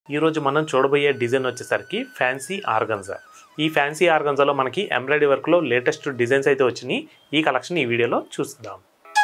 ఈరోజు మనం చూడబోయే డిజైన్ వచ్చేసరికి ఫ్యాన్సీ ఆర్గన్జా ఈ ఫ్యాన్సీ ఆర్గన్జాలో మనకి ఎంబ్రాయిడరీ వర్క్లో లేటెస్ట్ డిజైన్స్ అయితే వచ్చినాయి ఈ కలెక్షన్ ఈ వీడియోలో చూద్దాం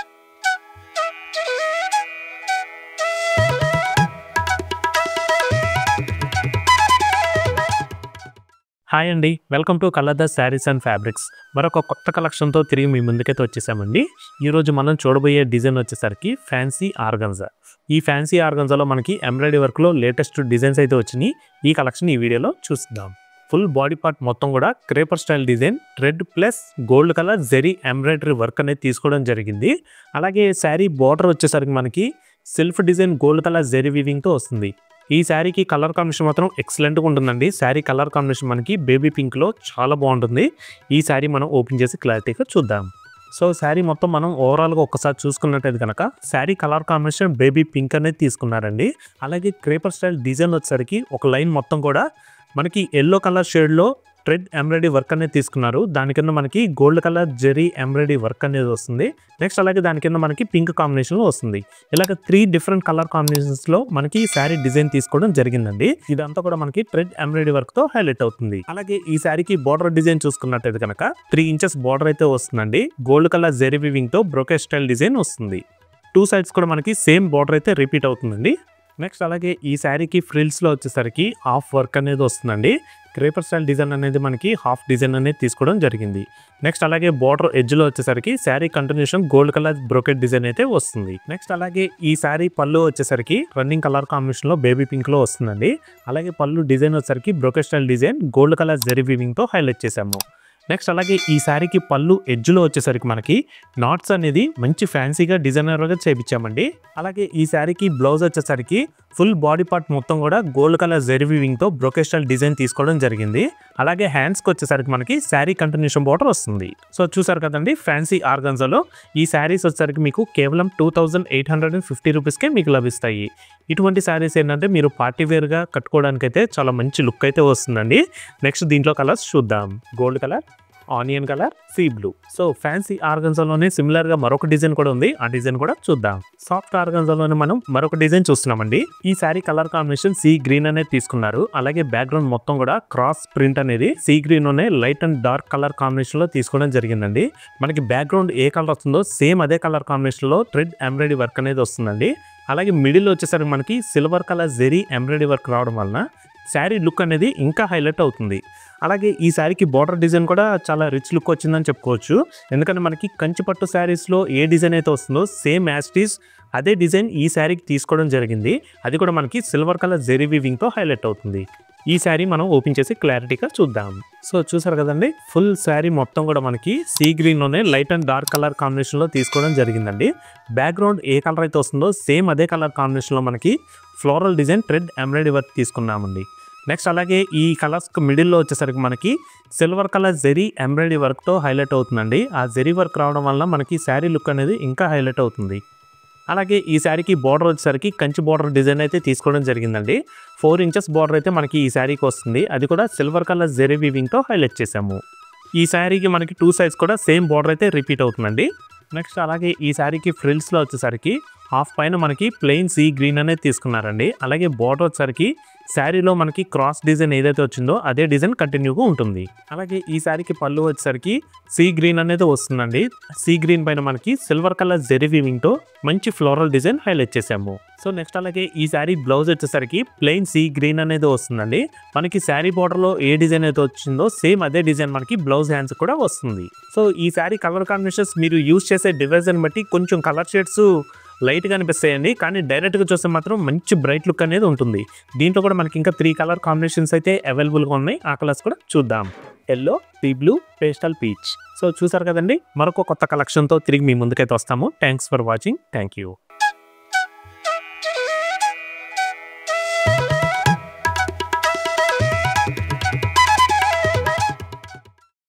హాయ్ అండి welcome to colour the saris and fabrics మరొక కొత్త కలెక్షన్తో తిరిగి మీ ముందుకైతే వచ్చేసామండి ఈరోజు మనం చూడబోయే డిజైన్ వచ్చేసరికి ఫ్యాన్సీ ఆర్గన్జా ఈ ఫ్యాన్సీ ఆర్గన్జాలో మనకి ఎంబ్రాయిడరీ వర్క్లో లేటెస్ట్ డిజైన్స్ అయితే వచ్చినాయి ఈ కలెక్షన్ ఈ వీడియోలో చూద్దాం ఫుల్ బాడీ పార్ట్ మొత్తం కూడా creeper style design red plus gold colour zari embroidery work అనేది తీసుకోవడం జరిగింది అలాగే శారీ బార్డర్ వచ్చేసరికి మనకి self design gold colour zari వీవింగ్తో వస్తుంది ఈ శారీకి కలర్ కాంబినేషన్ మాత్రం ఎక్సలెంట్గా ఉంటుందండి శారీ కలర్ కాంబినేషన్ మనకి బేబీ పింక్లో చాలా బాగుంటుంది ఈ శారీ మనం ఓపెన్ చేసి క్లారిటీగా చూద్దాం సో శారీ మొత్తం మనం ఓవరాల్గా ఒక్కసారి చూసుకున్నట్టయితే కనుక sari colour combination baby pink అనేది తీసుకున్నారండి అలాగే క్రేపర్ స్టైల్ డిజైన్ వచ్చేసరికి ఒక లైన్ మొత్తం కూడా మనకి ఎల్లో కలర్ షేడ్లో థ్రెడ్ ఎంబ్రాయిడరీ వర్క్ అనేది తీసుకున్నారు దాని కింద మనకి gold colour zari embroidery work అనేది వస్తుంది నెక్స్ట్ అలాగే దాని కింద మనకి పింక్ కాంబినేషన్లో వస్తుంది ఇలాగ త్రీ డిఫరెంట్ కలర్ కాంబినేషన్స్లో మనకి శారీ డిజైన్ తీసుకోవడం జరిగిందండి ఇదంతా కూడా మనకి థ్రెడ్ ఎంబ్రాయిడరీ వర్క్తో హైలైట్ అవుతుంది అలాగే ఈ శారీకి బార్డర్ డిజైన్ చూసుకున్నట్టయితే కనుక త్రీ ఇంచెస్ బార్డర్ అయితే వస్తుందండి గోల్డ్ కలర్ జెరీ వివింగ్తో బ్రోకే స్టైల్ డిజైన్ వస్తుంది టూ సైడ్స్ కూడా మనకి సేమ్ బార్డర్ అయితే రిపీట్ అవుతుందండి నెక్స్ట్ అలాగే ఈ శారీకి ఫ్రిల్స్లో వచ్చేసరికి హాఫ్ వర్క్ అనేది వస్తుందండి క్రేపర్ స్టైల్ డిజైన్ అనేది మనకి హాఫ్ డిజైన్ అనేది తీసుకోవడం జరిగింది నెక్స్ట్ అలాగే బార్డర్ ఎడ్జ్లో వచ్చేసరికి sari continuation gold colour brocade design అయితే వస్తుంది నెక్స్ట్ అలాగే ఈ శారీ పళ్ళు వచ్చేసరికి రన్నింగ్ కలర్ కాంబినేషన్లో బేబీ పింక్లో వస్తుందండి అలాగే పళ్ళు డిజైన్ వచ్చేసరికి brocade style design gold colour zari వీవింగ్తో హైలైట్ చేసాము నెక్స్ట్ అలాగే ఈ శారీకి పళ్ళు ఎడ్జ్లో వచ్చేసరికి మనకి నాట్స్ అనేది మంచి ఫ్యాన్సీగా డిజైనర్గా చేపించామండి అలాగే ఈ శారీకి బ్లౌజ్ వచ్చేసరికి ఫుల్ బాడీ పార్ట్ మొత్తం కూడా గోల్డ్ కలర్ జెరివింగ్తో బ్రొకేషనల్ డిజైన్ తీసుకోవడం జరిగింది అలాగే హ్యాండ్స్కి వచ్చేసరికి మనకి శారీ కంటిన్యూషన్ బార్డర్ వస్తుంది సో చూసారు కదండి ఫ్యాన్సీ ఆర్గన్జాలో ఈ శారీస్ వచ్చేసరికి మీకు కేవలం two thousand eight hundred and fifty రూపీస్కే మీకు లభిస్తాయి ఇటువంటి శారీస్ ఏంటంటే మీరు పార్టీ వేర్గా కట్టుకోవడానికైతే చాలా మంచి లుక్ అయితే వస్తుందండి నెక్స్ట్ దీంట్లో కలర్స్ చూద్దాం gold colour onion colour sea blue so fancy ఆర్గన్జాలోనే సిమిలర్ గా మరొక డిజైన్ కూడా ఉంది ఆ డిజైన్ కూడా చూద్దాం సాఫ్ట్ ఆర్గన్జాలోనే మనం మరొక డిజైన్ చూస్తున్నామండి ఈ sari colour combination sea green అనేది తీసుకున్నారు అలాగే బ్యాక్గ్రౌండ్ మొత్తం కూడా క్రాస్ ప్రింట్ అనేది సీ గ్రీన్ లోనే light and dark colour combination లో తీసుకోవడం జరిగిందండి మనకి బ్యాక్గ్రౌండ్ ఏ కలర్ వస్తుందో సేమ్ అదే కలర్ కాంబినేషన్ లో థ్రెడ్ ఎంబ్రాయిడరీ వర్క్ అనేది వస్తుందండి అలాగే మిడిల్ వచ్చేసరికి మనకి silver colour zari embroidery work రావడం వలన శారీ లుక్ అనేది ఇంకా హైలైట్ అవుతుంది అలాగే ఈ శారీకి బార్డర్ డిజైన్ కూడా చాలా రిచ్ లుక్ వచ్చిందని చెప్పుకోవచ్చు ఎందుకంటే మనకి కంచిపట్టు శారీస్లో ఏ డిజైన్ అయితే వస్తుందో సేమ్ యాస్టీస్ అదే డిజైన్ ఈ శారీకి తీసుకోవడం జరిగింది అది కూడా మనకి సిల్వర్ కలర్ జెరీ వీవింగ్తో హైలైట్ అవుతుంది ఈ శారీ మనం ఓపెన్ చేసి క్లారిటీగా చూద్దాం సో చూసారు కదండి ఫుల్ శారీ మొత్తం కూడా మనకి సీ గ్రీన్లోనే లైట్ అండ్ డార్క్ కలర్ కాంబినేషన్లో తీసుకోవడం జరిగిందండి బ్యాక్గ్రౌండ్ ఏ కలర్ అయితే వస్తుందో సేమ్ అదే కలర్ కాంబినేషన్లో మనకి floral design thread embroidery work తీసుకున్నామండి నెక్స్ట్ అలాగే ఈ కలర్స్ మిడిల్లో వచ్చేసరికి మనకి సిల్వర్ కలర్ జెరీ ఎంబ్రాయిడరీ వర్క్తో హైలైట్ అవుతుందండి ఆ జెరీ వర్క్ రావడం వల్ల మనకి శారీ లుక్ అనేది ఇంకా హైలైట్ అవుతుంది అలాగే ఈ శారీకి బార్డర్ వచ్చేసరికి కంచి బార్డర్ డిజైన్ అయితే తీసుకోవడం జరిగిందండి ఫోర్ ఇంచెస్ బార్డర్ అయితే మనకి ఈ శారీకి వస్తుంది అది కూడా సిల్వర్ కలర్ జెరీ వీవింగ్తో హైలైట్ చేసాము ఈ శారీకి మనకి టూ సైడ్స్ కూడా సేమ్ బార్డర్ అయితే రిపీట్ అవుతుందండి నెక్స్ట్ అలాగే ఈ శారీకి ఫ్రిల్స్లో వచ్చేసరికి హాఫ్ పైన మనకి ప్లెయిన్ సీ గ్రీన్ అనేది తీసుకున్నారండి అలాగే బార్డర్ వచ్చేసరికి శారీలో మనకి క్రాస్ డిజైన్ ఏదైతే వచ్చిందో అదే డిజైన్ కంటిన్యూగా ఉంటుంది అలాగే ఈ శారీకి పళ్ళు వచ్చేసరికి సీ గ్రీన్ అనేది వస్తుందండి సీ గ్రీన్ పైన మనకి సిల్వర్ కలర్ జెరీ వీవింగ్తో మంచి ఫ్లోరల్ డిజైన్ హైలైట్ చేసాము సో నెక్స్ట్ అలాగే ఈ శారీ బ్లౌజ్ వచ్చేసరికి ప్లెయిన్ సీ గ్రీన్ అనేది వస్తుందండి మనకి శారీ బార్డర్లో ఏ డిజైన్ అయితే వచ్చిందో సేమ్ అదే డిజైన్ మనకి బ్లౌజ్ హ్యాండ్స్ కూడా వస్తుంది సో ఈ శారీ కలర్ కాంబినేషన్స్ మీరు యూజ్ చేసే డివైజన్ బట్టి కొంచెం కలర్ షేడ్స్ లైట్గా అనిపిస్తాయండి కానీ డైరెక్ట్గా చూస్తే మాత్రం మంచి బ్రైట్ లుక్ అనేది ఉంటుంది దీంట్లో కూడా మనకి ఇంకా త్రీ కలర్ కాంబినేషన్స్ అయితే అవైలబుల్గా ఉన్నాయి ఆ కలర్స్ కూడా చూద్దాం yellow sea blue pastel peach so చూసారు కదండి మరొక కొత్త కలెక్షన్తో తిరిగి మీ ముందుకైతే వస్తాము thanks for watching thank you